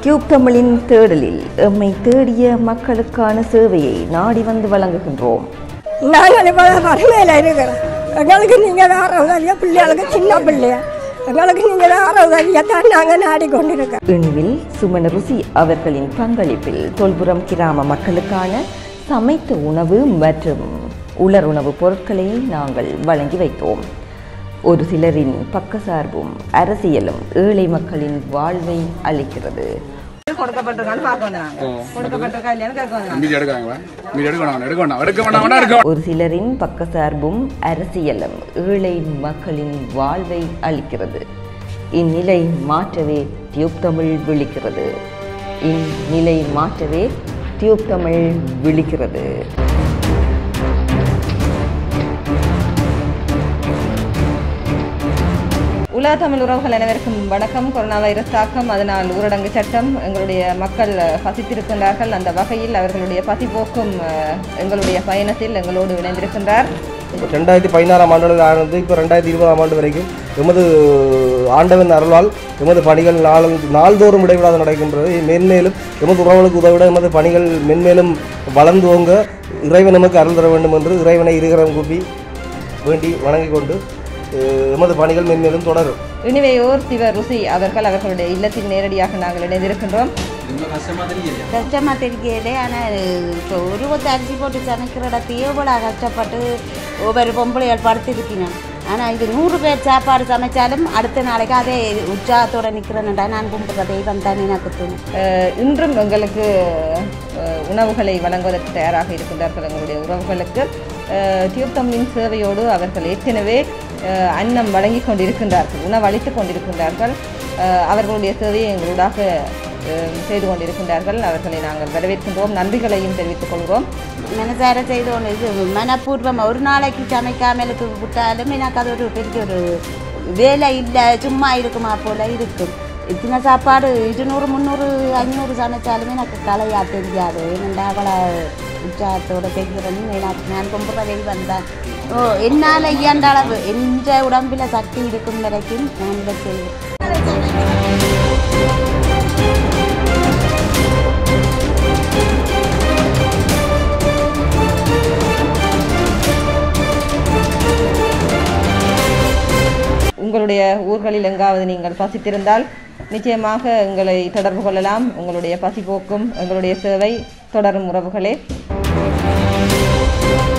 tube தமிழின் தேடலில் எம்மை தேடிய மக்களுக்கான சேவையை நாடி வந்து வழங்குகின்றோம் நாங்கள் இப்போ வறுமையில் இருக்கிறோம் எங்களுக்கு நீங்கள் வேற உதவியா பிள்ளைகளுக்கு சின்ன பிள்ளையா எங்களுக்கு நீங்கள் வேற உதவியை தான் நாங்கள் நாடிக்கொண்டிருக்கோம் இணுவில் சுமன ருசி அவர்களின் பங்களிப்பில் தொல்புரம் கிராம மக்களுக்கான சமைத்த உணவு மற்றும் உலர் உணவுப் பொருட்களை நாங்கள் வழங்கி வைத்தோம் ஒரு சிலரின் பக்கசார்பும் அரசியலும் ஏழை மக்களின் வாழ்வை அளிக்கிறது கொடுக்கப்பட்டிருக்கான்னு பார்க்க வந்தாங்க கொடுக்கப்பட்டிருக்கா இல்லையான்னு கேட்க வந்தாங்க மீதி எடுக்கிறாங்களா மீதி எடுக்க வேணாம் எடுக்க வேணாம் எடுக்க வேணாம் வேணா எடுக்க ஒரு சிலரின் பக்கசார்பும் அரசியலும் ஏழை மக்களின் வாழ்வை அளிக்கிறது இந்நிலை மாற்றவே டியூப் தமிழ் விழிக்கிறது இந்நிலை மாற்றவே டியூப் தமிழ் விழிக்கிறது உலக தமிழ் உறவுகள் அனைவருக்கும் வணக்கம் கொரோனா வைரஸ் தாக்கம் அதனால் ஊரடங்கு சட்டம் எங்களுடைய மக்கள் அஹ், பசித்திருக்கின்றார்கள் அந்த வகையில் அவர்களுடைய பசி போக்கும் அஹ், எங்களுடைய பயணத்தில் எங்களோடு இணைந்திருக்கின்றார் ரெண்டாயிரத்தி பதினாறாம் ஆண்டு ஆனது இப்போ ரெண்டாயிரத்தி இருபதாம் ஆண்டு வரைக்கும் எமது ஆண்டவன் அருளால் எமது பணிகள் நாள் நாள்தோறும் இடைவிடாது நடக்கின்றது மேன்மேலும் எமது உறவுகளுக்கு உதவிட எமது பணிகள் மென்மேலும் வளர்ந்து ஓங்க இறைவன் நமக்கு அருள் தர வேண்டும் என்று இறைவனை இருகரம் கூப்பி வேண்டி வணங்கிக் கொண்டு அஹ், எமது பணிகள் மென்மேலும் தொடரும் இனிவையோர் சிவ ருசி அவர்கள் அவர்களுடைய இல்லத்தில் நேரடியாக நாங்கள் இணைந்திருக்கின்றோம் கஷ்டமாக தெரியல ஆனால் இப்போ ஒரு கொத்து அரிசி போட்டு சமைக்கிற இடத்தையே இவ்வளோ கஷ்டப்பட்டு ஒவ்வொரு பொம்பளைகள் படுத்திருக்கணும் ஆனால் இது நூறு பேர் சாப்பாடு சமைச்சாலும் அடுத்த நாளைக்கு அதே உற்சாகத்தோடு நிற்கிறேன்டா நான் கும்பிட்ற தெய்வம் தான் எனக்கு தோணும் அஹ், இன்றும் எங்களுக்கு அஹ், உணவுகளை வழங்குவதற்கு தயாராக இருக்கின்றார்கள் எங்களுடைய உறவுகளுக்கு அஹ், டியூப் தமிழின் சேவையோடு அவர்கள் ஏற்கனவே அஹ், அன்னம் வழங்கி கொண்டிருக்கின்றார்கள் உணவு அளித்துக் கொண்டிருக்கின்றார்கள் அஹ், அவர்களுடைய சேவையை எங்களூடாக அஹ், செய்து கொண்டிருக்கின்றார்கள் அவர்களை நாங்கள் வரவேற்கின்றோம் நன்றிகளையும் தெரிவித்துக் கொள்கிறோம் மனசார செய்து கொண்டு இது மனப்பூர்வம் ஒரு நாளைக்கு சமைக்காமலுக்கு விட்டாலும் எனக்கு அது ஒரு பெரிய ஒரு வேலை இல்லை சும்மா இருக்குமா போல இருக்கும் இத்தனை சாப்பாடு இருநூறு முந்நூறு ஐநூறு சமைச்சாலுமே எனக்கு கலையா தெரியாது ஏனெண்டா அவளை உற்சாகத்தோட செய்கிறேன்னு எனக்கு நான் கும்பிட்ற வெளி வந்தேன் ஓ என்னால் இயன்ற அளவு எந்த உடம்பில் சக்தி இருக்கும் வரைக்கும் நான் இதை செய்வேன் உங்களுடைய ஊர்களில் எங்காவது நீங்கள் பசித்திருந்தால் நிச்சயமாக எங்களை தொடர்பு கொள்ளலாம் உங்களுடைய பசி போக்கும் எங்களுடைய சேவை தொடரும் உறவுகளே